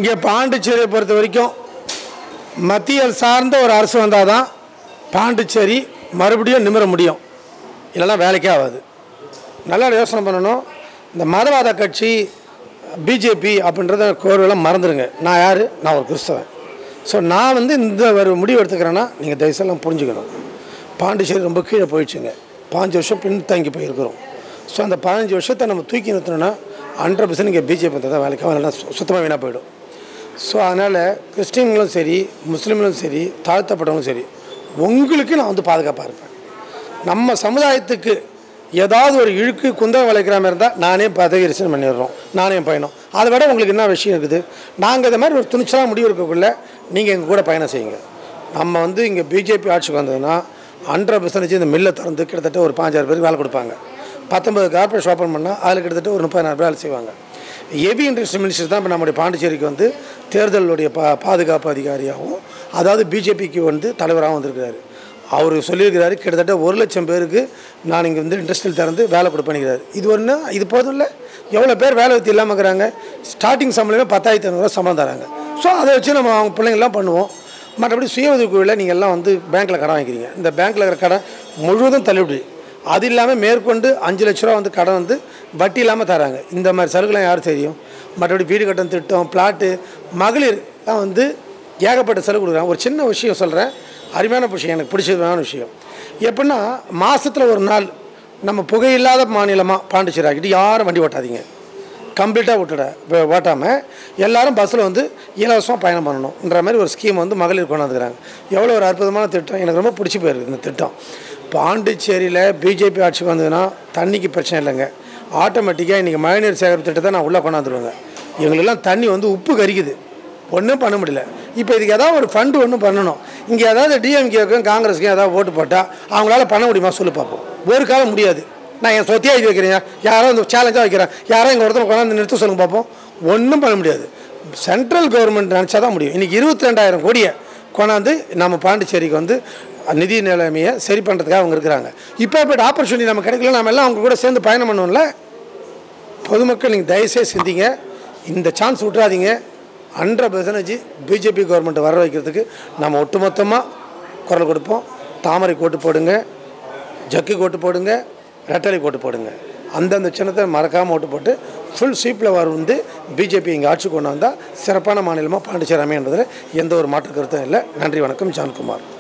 இங்கே பாண்டிச்சேரியை பொறுத்த வரைக்கும் மத்திய சார்ந்த ஒரு அரசு வந்தால் தான் பாண்டிச்சேரி மறுபடியும் நிமிர முடியும் இல்லைன்னா வேலைக்கே ஆகாது நல்லா யோசனை பண்ணணும் இந்த மதவாத கட்சி பிஜேபி அப்படின்றத கோர்வெல்லாம் மறந்துடுங்க நான் யார் நான் ஒரு கிறிஸ்தவன் ஸோ நான் வந்து இந்த ஒரு முடிவு எடுத்துக்கிறேன்னா நீங்கள் தயவுசெல்லாம் புரிஞ்சுக்கணும் பாண்டிச்சேரி ரொம்ப கீழே போயிடுச்சுங்க பாஞ்சு வருஷம் பின்தங்கி போயிருக்கிறோம் ஸோ அந்த பதினஞ்சு வருஷத்தை நம்ம தூக்கி நிறுத்தணும்னா ஹண்ட்ரட் பர்சன்ட் இங்கே பிஜேபி தான் வேலைக்கு இல்லைன்னா சுத்தமாக வீணாக போயிடும் ஸோ அதனால் கிறிஸ்டின்களும் சரி முஸ்லீம்களும் சரி தாழ்த்தப்பட்டவங்களும் சரி உங்களுக்கு நான் வந்து பாதுகாப்பாக இருப்பேன் நம்ம சமுதாயத்துக்கு ஏதாவது ஒரு இழுக்கு குந்தம் விளைக்கிற மாதிரி இருந்தால் நானே பதவி ரிசைன் பண்ணிடுறோம் நானே என் பயணம் அதை விட உங்களுக்கு என்ன விஷயம் இருக்குது நாங்கள் இந்த மாதிரி ஒரு துணிச்சலாக முடிவு இருக்கக்குள்ள நீங்கள் எங்கள் கூட பயணம் செய்யுங்க நம்ம வந்து இங்கே பிஜேபி ஆட்சிக்கு வந்ததுன்னா ஹண்ட்ரட் பர்சன்டேஜ் இந்த மில்லை திறந்து கிட்டத்தட்ட ஒரு பாஞ்சாயிரம் பேருக்கு வேலை கொடுப்பாங்க பத்தொன்பது கார்பரேட் ஓப்பன் பண்ணால் அதில் கிட்டத்தட்ட ஒரு முப்பதாயிரம் பேர் வேலை செய்வாங்க ஹெவி இண்டஸ்ட்ரி மினிஸ்டர் தான் இப்போ நம்முடைய பாண்டிச்சேரிக்கு வந்து தேர்தலுடைய பா பாதுகாப்பு அதிகாரியாகவும் அதாவது பிஜேபிக்கு வந்து தலைவராகவும் வந்திருக்கிறாரு அவர் சொல்லியிருக்கிறாரு கிட்டத்தட்ட ஒரு லட்சம் பேருக்கு நான் இங்கே வந்து இண்டஸ்ட்ரியல் திறந்து வேலை கொடுப்பேனுங்கிறாரு இது ஒன்று இது போதும் இல்லை எவ்வளோ பேர் வேலை வச்சு இல்லாமல் இருக்கிறாங்க ஸ்டார்டிங் சம்பளமே பத்தாயிரத்தி ஐநூறுரூவா சம்பளம் தராங்க ஸோ அதை வச்சு நம்ம அவங்க பிள்ளைங்கள்லாம் பண்ணுவோம் மற்றபடி சுய உதவிக்குழுவில் நீங்கள் எல்லாம் வந்து பேங்க்கில் கடன் வாங்கிக்கிறீங்க இந்த பேங்க்கில் இருக்கிற கடன் முழுவதும் தள்ளுபடி அது இல்லாமல் மேற்கொண்டு அஞ்சு லட்ச ரூபா வந்து கடன் வந்து வட்டி இல்லாமல் தராங்க இந்த மாதிரி சலுகைலாம் யார் தெரியும் மற்றபடி வீடு கட்டும் திட்டம் பிளாட்டு மகளிர்லாம் வந்து ஏகப்பட்ட செலவு கொடுக்குறாங்க ஒரு சின்ன விஷயம் சொல்கிறேன் அருமையான விஷயம் எனக்கு பிடிச்சதுமான விஷயம் எப்படின்னா மாதத்தில் ஒரு நாள் நம்ம புகையில்லாத மாநிலமாக பாண்டிச்சேரி ஆக்கிட்டு யாரும் வண்டி ஓட்டாதீங்க கம்ப்ளீட்டாக விட்டுட வ- ஓட்டாமல் எல்லாரும் பஸ்ஸில் வந்து இலவசமாக பயணம் பண்ணணுன்ற மாதிரி ஒரு ஸ்கீம் வந்து மகளிர் கொண்டாந்துக்கிறாங்க எவ்வளோ ஒரு அற்புதமான திட்டம் எனக்கு ரொம்ப பிடிச்சி போயிருக்கு இந்த திட்டம் பாண்டிச்சேரியில் பிஜேபி ஆட்சிக்கு வந்ததுன்னா தண்ணிக்கு பிரச்சனை இல்லைங்க ஆட்டோமேட்டிக்காக இன்றைக்கி மழைநீர் சேகரிப்பு திட்டத்தை நான் உள்ளே கொண்டாந்துருவேங்க எங்களுக்கெல்லாம் தண்ணி வந்து உப்பு கரிக்குது ஒன்றும் பண்ண முடியல இப்போ இதுக்கு ஏதாவது ஒரு ஃபண்டு ஒன்றும் பண்ணணும் இங்கே ஏதாவது டிஎம்கேக்கும் காங்கிரஸுக்கும் ஏதாவது ஓட்டு போட்டால் அவங்களால பண்ண முடியுமா சொல்லி பார்ப்போம் ஒரு காலம் முடியாது நான் என் சொத்தியாக இது வைக்கிறேன் யாரோ இந்த சேலஞ்சாக வைக்கிறேன் யாரோ எங்கள் ஒருத்தர் கொண்டாந்து நிறுத்த சொல்லுங்க பார்ப்போம் ஒன்றும் பண்ண முடியாது சென்ட்ரல் கவர்மெண்ட் நினச்சா தான் முடியும் இன்றைக்கி இருபத்தி ரெண்டாயிரம் கோடியை கொண்டாந்து நம்ம பாண்டிச்சேரிக்கு வந்து நிதி நிலைமையை சரி பண்ணுறதுக்காக அவங்க இருக்கிறாங்க இப்போ இப்போ ஆப்பர்ச்சுனிட்டி நம்ம கிடைக்கல நம்ம எல்லாம் அவங்க கூட சேர்ந்து பயணம் பண்ணுவோம்ல பொதுமக்கள் நீங்கள் தயவுசெய்து சிந்திங்க இந்த சான்ஸ் விட்றாதீங்க ஹண்ட்ரட் பர்சன்டேஜ் பிஜேபி கவர்மெண்ட் வர வைக்கிறதுக்கு நம்ம ஒட்டுமொத்தமாக குரல் கொடுப்போம் தாமரை கோட்டு போடுங்க ஜக்கு கோட்டு போடுங்க ரெட்டலை கோட்டு போடுங்க அந்தந்த சின்னத்தை மறக்காமல் ஓட்டு போட்டு ஃபுல் சீப்பில் வர வந்து பிஜேபி இங்கே ஆட்சி கொண்டு வந்தால் சிறப்பான மாநிலமாக பாண்டிச்சேரி அமைய என்பதில் எந்த ஒரு மாற்று கருத்தும் இல்லை நன்றி வணக்கம் ஜான்குமார்